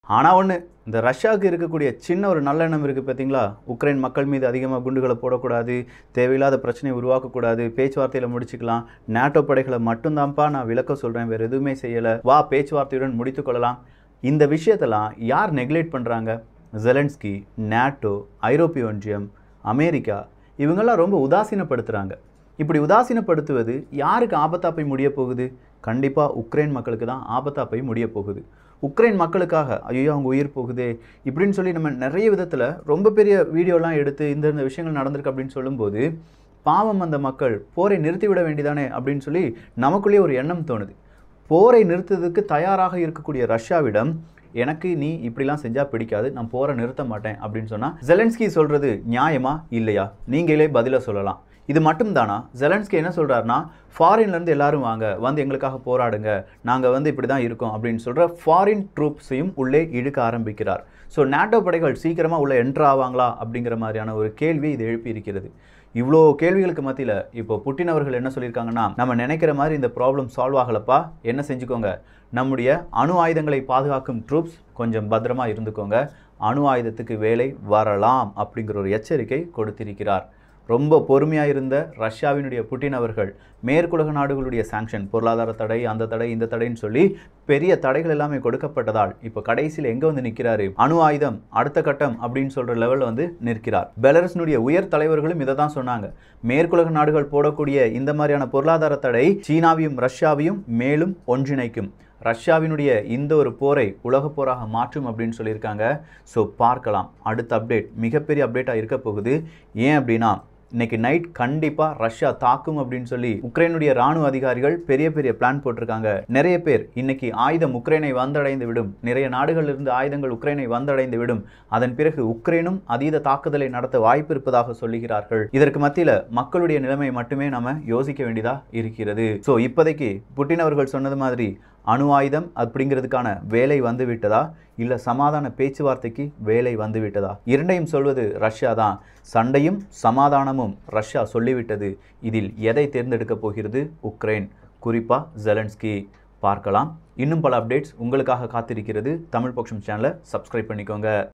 ஆனால் ஒன்று இந்த ரஷ்யாவுக்கு இருக்கக்கூடிய சின்ன ஒரு நல்லெண்ணம் இருக்குது பார்த்தீங்களா உக்ரைன் மக்கள் மீது அதிகமாக குண்டுகளை போடக்கூடாது தேவையில்லாத பிரச்சனையை உருவாக்கக்கூடாது பேச்சுவார்த்தையில் முடிச்சுக்கலாம் நேட்டோ படைகளை மட்டும்தான்ப்பா நான் விளக்க சொல்கிறேன் வேறு எதுவுமே செய்யலை வா பேச்சுவார்த்தையுடன் முடித்து கொள்ளலாம் இந்த விஷயத்தெல்லாம் யார் நெக்லெக்ட் பண்ணுறாங்க ஜெலன்ஸ்கி நேட்டோ ஐரோப்பிய ஒன்றியம் அமெரிக்கா இவங்கெல்லாம் ரொம்ப உதாசீனப்படுத்துகிறாங்க இப்படி உதாசீனப்படுத்துவது யாருக்கு ஆபத்தாக போய் முடிய போகுது கண்டிப்பாக உக்ரைன் மக்களுக்கு தான் ஆபத்தாக போய் முடிய போகுது உக்ரைன் மக்களுக்காக ஐயோ அவங்க உயிர் போகுதே இப்படின்னு சொல்லி நம்ம நிறைய விதத்தில் ரொம்ப பெரிய வீடியோலாம் எடுத்து இந்த இந்த விஷயங்கள் நடந்திருக்கு அப்படின்னு சொல்லும்போது பாவம் அந்த மக்கள் போரை நிறுத்திவிட வேண்டியதானே அப்படின்னு சொல்லி நமக்குள்ளேயே ஒரு எண்ணம் தோணுது போரை நிறுத்துறதுக்கு தயாராக இருக்கக்கூடிய ரஷ்யாவிடம் எனக்கு நீ இப்படிலாம் செஞ்சால் பிடிக்காது நான் போரை நிறுத்த மாட்டேன் அப்படின்னு சொன்னால் ஜெலன்ஸ்கி சொல்கிறது நியாயமா இல்லையா நீங்களே பதிலை சொல்லலாம் இது மட்டும் தானா ஜெலன்ஸ்கி என்ன சொல்கிறாருன்னா ஃபாரின்லேருந்து எல்லாரும் வாங்க வந்து எங்களுக்காக போராடுங்க நாங்கள் வந்து இப்படி தான் இருக்கோம் அப்படின்னு சொல்கிற ஃபாரின் ட்ரூப்ஸையும் உள்ளே இழுக்க ஆரம்பிக்கிறார் ஸோ நேட்டோ படைகள் சீக்கிரமாக உள்ளே என்ட்ரு ஆவாங்களா அப்படிங்கிற மாதிரியான ஒரு கேள்வி இது எழுப்பி இருக்கிறது இவ்வளோ கேள்விகளுக்கு மத்தியில் இப்போ புட்டின் அவர்கள் என்ன சொல்லியிருக்காங்கன்னா நம்ம நினைக்கிற மாதிரி இந்த ப்ராப்ளம் சால்வ் ஆகலப்பா என்ன செஞ்சுக்கோங்க நம்முடைய அணு ஆயுதங்களை பாதுகாக்கும் ட்ரூப்ஸ் கொஞ்சம் பத்திரமா இருந்துக்கோங்க அணு ஆயுதத்துக்கு வேலை வரலாம் அப்படிங்கிற ஒரு எச்சரிக்கை கொடுத்திருக்கிறார் ரொம்ப பொறுமையாக இருந்த ரஷ்யாவினுடைய புட்டின் அவர்கள் மேற்குலக நாடுகளுடைய சாங்ஷன் பொருளாதார தடை அந்த தடை இந்த தடைன்னு சொல்லி பெரிய தடைகள் எல்லாமே கொடுக்கப்பட்டதால் இப்போ கடைசியில் எங்கே வந்து நிற்கிறாரு அணு ஆயுதம் அடுத்த கட்டம் அப்படின்னு சொல்கிற லெவலில் வந்து நிற்கிறார் பெலரஸினுடைய உயர் தலைவர்களும் இதை தான் சொன்னாங்க மேற்குலக நாடுகள் போடக்கூடிய இந்த மாதிரியான பொருளாதார தடை சீனாவையும் ரஷ்யாவையும் மேலும் ஒன்றிணைக்கும் ரஷ்யாவினுடைய இந்த ஒரு போரை உலகப் போராக மாற்றும் அப்படின்னு சொல்லியிருக்காங்க ஸோ பார்க்கலாம் அடுத்த அப்டேட் மிகப்பெரிய அப்டேட்டாக இருக்க போகுது ஏன் அப்படின்னா இன்னைக்கு நைட் கண்டிப்பாக ரஷ்யா தாக்கும் அப்படின்னு சொல்லி உக்ரைனுடைய ராணுவ அதிகாரிகள் பெரிய பெரிய பிளான் போட்டிருக்காங்க நிறைய பேர் இன்னைக்கு ஆயுதம் உக்ரைனை வந்தடைந்து விடும் நிறைய நாடுகளில் இருந்து ஆயுதங்கள் உக்ரைனை வந்தடைந்து விடும் அதன் பிறகு உக்ரைனும் அதீத தாக்குதலை நடத்த வாய்ப்பு இருப்பதாக சொல்லுகிறார்கள் இதற்கு மத்தியில் மக்களுடைய நிலைமை மட்டுமே நாம யோசிக்க வேண்டியதா இருக்கிறது ஸோ இப்போதைக்கு புட்டின் அவர்கள் சொன்னது மாதிரி அணு ஆயுதம் அப்படிங்கிறதுக்கான வேலை வந்து விட்டதா இல்லை சமாதான பேச்சுவார்த்தைக்கு வேலை வந்து விட்டதா இரண்டையும் சொல்வது ரஷ்யா தான் சண்டையும் சமாதானமும் ரஷ்யா சொல்லிவிட்டது இதில் எதை தேர்ந்தெடுக்கப் போகிறது உக்ரைன் குறிப்பாக ஜெலன்ஸ்கி பார்க்கலாம் இன்னும் பல அப்டேட்ஸ் உங்களுக்காக காத்திருக்கிறது தமிழ் பக்ஷம் சேனலை சப்ஸ்கிரைப் பண்ணிக்கோங்க